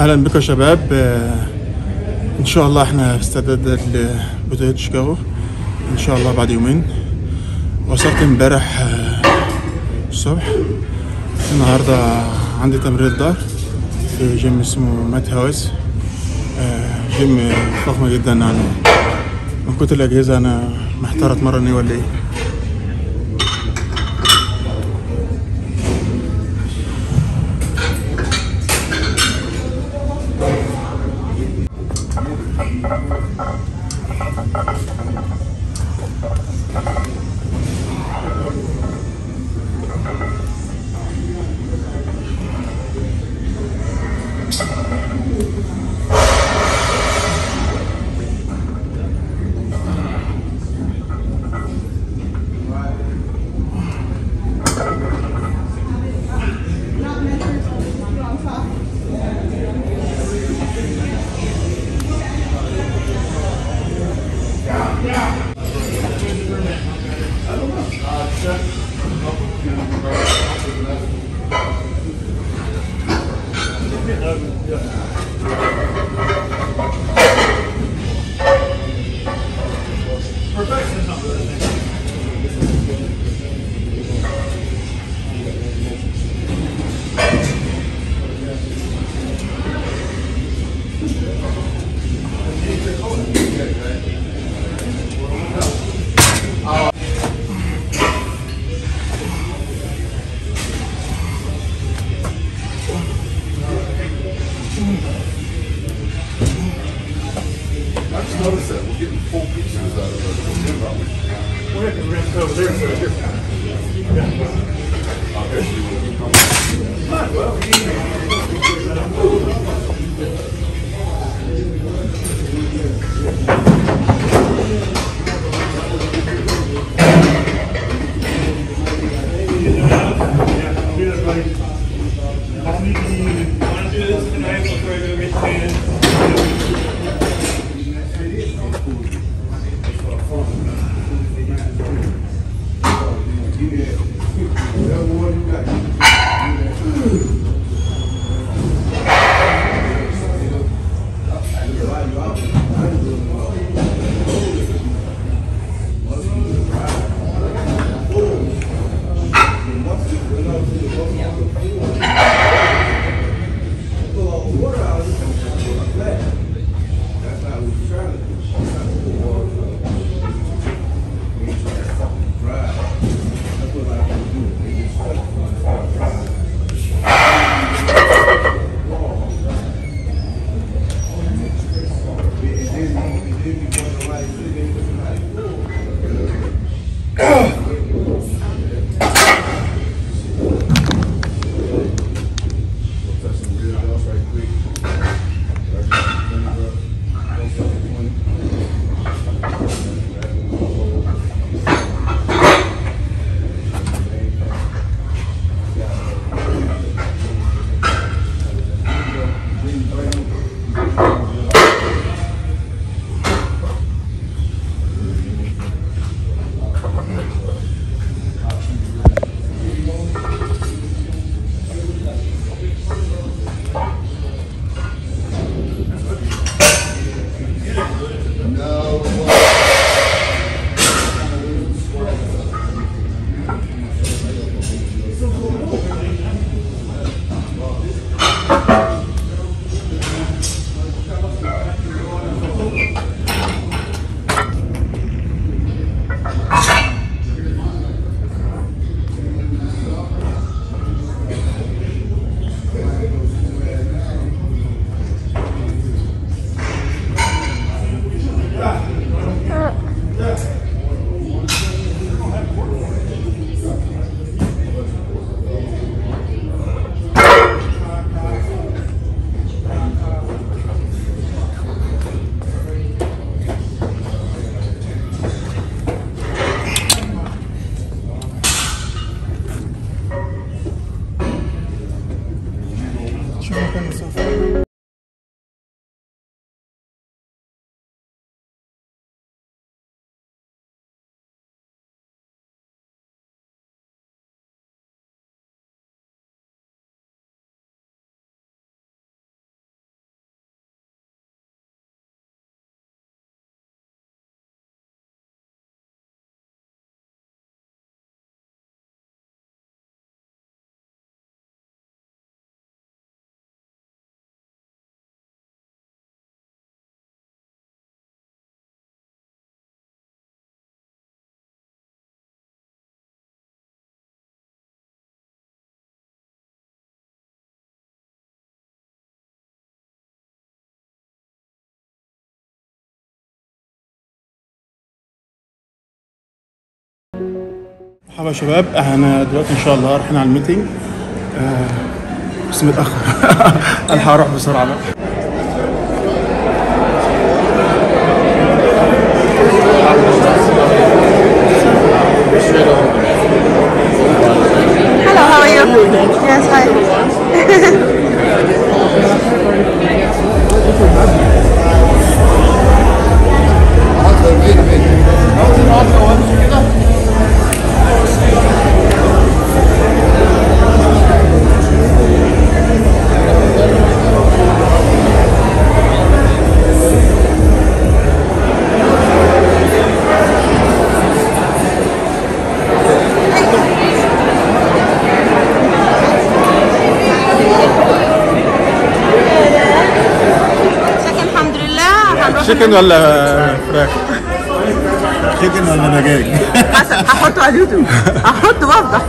اهلا بكم يا شباب آه، ان شاء الله احنا في استعداد لبطولة شيكاغو ان شاء الله بعد يومين وصلت امبارح آه، الصبح النهارده عندي تمرين ظهر في جيم اسمه مات هاوس آه، جيم فخم جدا يعني من كتر الاجهزه انا محتار اتمرن ايه ولا ايه I just noticed that we're getting full pictures out of it. We're at the rim over there, so Obviously, when we come. yeah, do that, buddy. Call me if you need it. Wanna do this tonight, so we're gonna get paid. مرحبا يا شباب احنا دلوقتي ان شاء الله رايحين على الميتنج آه بس متاخر الحق اروح بسرعه بقى Hello, how are you? Yes, hi. شكل الحمد لله هنروح تشيكن ولا فراخ؟ تشيكن ولا دجاج؟ حسن هحطه على اليوتيوب هحطه وافضح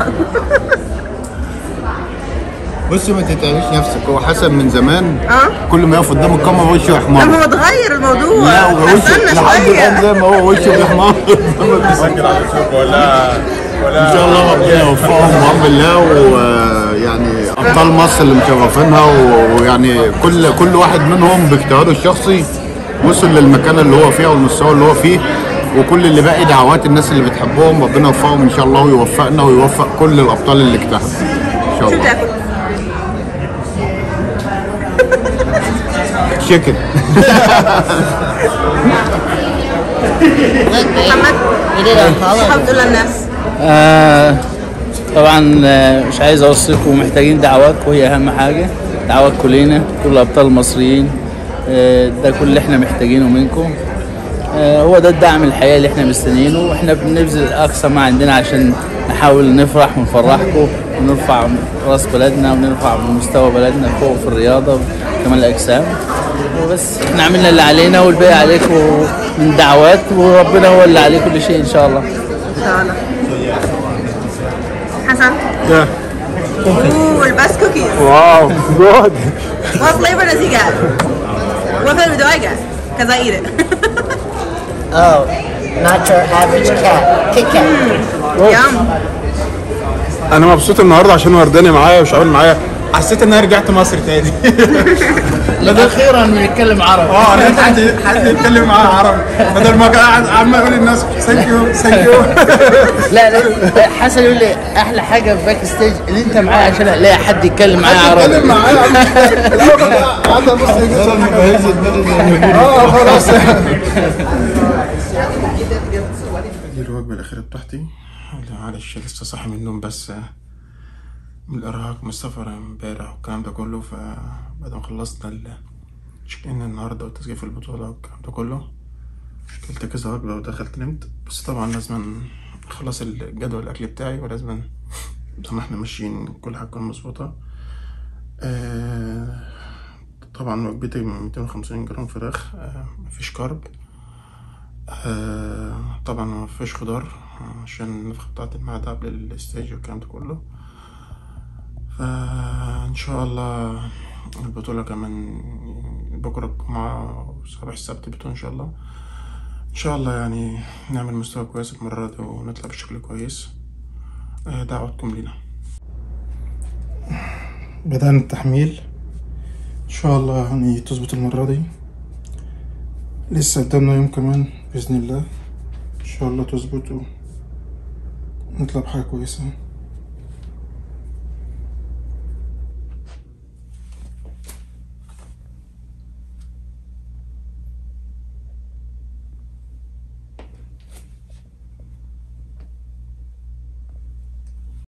بص ما تتعبيش نفسك هو حسن من زمان اه كل ما يقف قدام الكاميرا وشه طب يحمر هو اتغير الموضوع لا هو وشه استنى لحد الان شويه زي ما هو وشه بيحمر مسجل على اليوتيوب ولا ولا ان شاء الله ربنا يوفقهم بامر الله ويعني ابطال مصر اللي مشرفينها و- ويعني كل كل واحد منهم باجتهاده الشخصي وصل للمكانه اللي هو فيها والمستوى اللي هو فيه وكل اللي باقي دعوات الناس اللي بتحبهم ربنا يوفقهم ان شاء الله ويوفقنا ويوفق كل الابطال اللي اجتهدوا ان شاء شو الله تاكل؟ تشيكن محمد الحمد لله الناس آه طبعا آه، مش عايز اوصيكم محتاجين دعواتكم هي اهم حاجه دعواتكم لينا كل الابطال المصريين آه، ده كل اللي احنا محتاجينه منكم آه، هو ده الدعم الحقيقي اللي احنا مستنيينه واحنا بنبذل اقصى ما عندنا عشان نحاول نفرح ونفرحكم ونرفع راس بلدنا ونرفع من مستوى بلدنا فوق في الرياضه وكمان الاجسام وبس احنا عملنا اللي علينا والباقي عليكم من دعوات وربنا هو اللي عليه كل شيء ان شاء الله ان شاء الله حسن ده اوه الباس كوكيز واو جود What flavor does he get? What flavor do I get? Because I eat it. Oh, not your average cat. Kit Kat. Yum. انا مبسوط النهارده عشان ورداني معايا وشعبان معايا حسيت ان انا رجعت مصر تاني بدل اخيرا بنتكلم عربي اه انا حد حد يتكلم معايا عربي بدل ما قاعد عمال اقول للناس ثانك يو ثانك يو لا لا حسن يقول لي احلى حاجه في باك ستيج ان انت معايا عشان الاقي حد يتكلم معايا عربي اتكلم معايا الاول قعدت ابص اه خلاص دي الوجبه الاخيره بتاعتي معلش لسه صاحي من النوم بس من الارهاق من السفر امبارح والكلام ده كله فبعد ما خلصنا التشيك ان النهارده والتسجيل في البطوله والكلام ده كله كلت كذا وجبه ودخلت نمت بس طبعا لازم اخلص الجدول الاكل بتاعي ولازم زي ما احنا ماشيين كل حاجه تكون مظبوطه آه، طبعا وجبتي 250 جرام فراخ آه، مفيش كارب آه، طبعا مفيش خضار آه، عشان النفخة بتاعت المعدة قبل الستيج والكلام ده كله فإن شاء الله البطولة كمان بكرة الجمعة وصباح السبت بتكون إن شاء الله إن شاء الله يعني نعمل مستوى كويس المرة دي ونطلع بشكل كويس آه، دعوتكم لينا بدأنا التحميل إن شاء الله يعني تظبط المرة دي لسه قدامنا يوم كمان بإذن الله إن شاء الله تظبط ونطلع بحاجة كويسة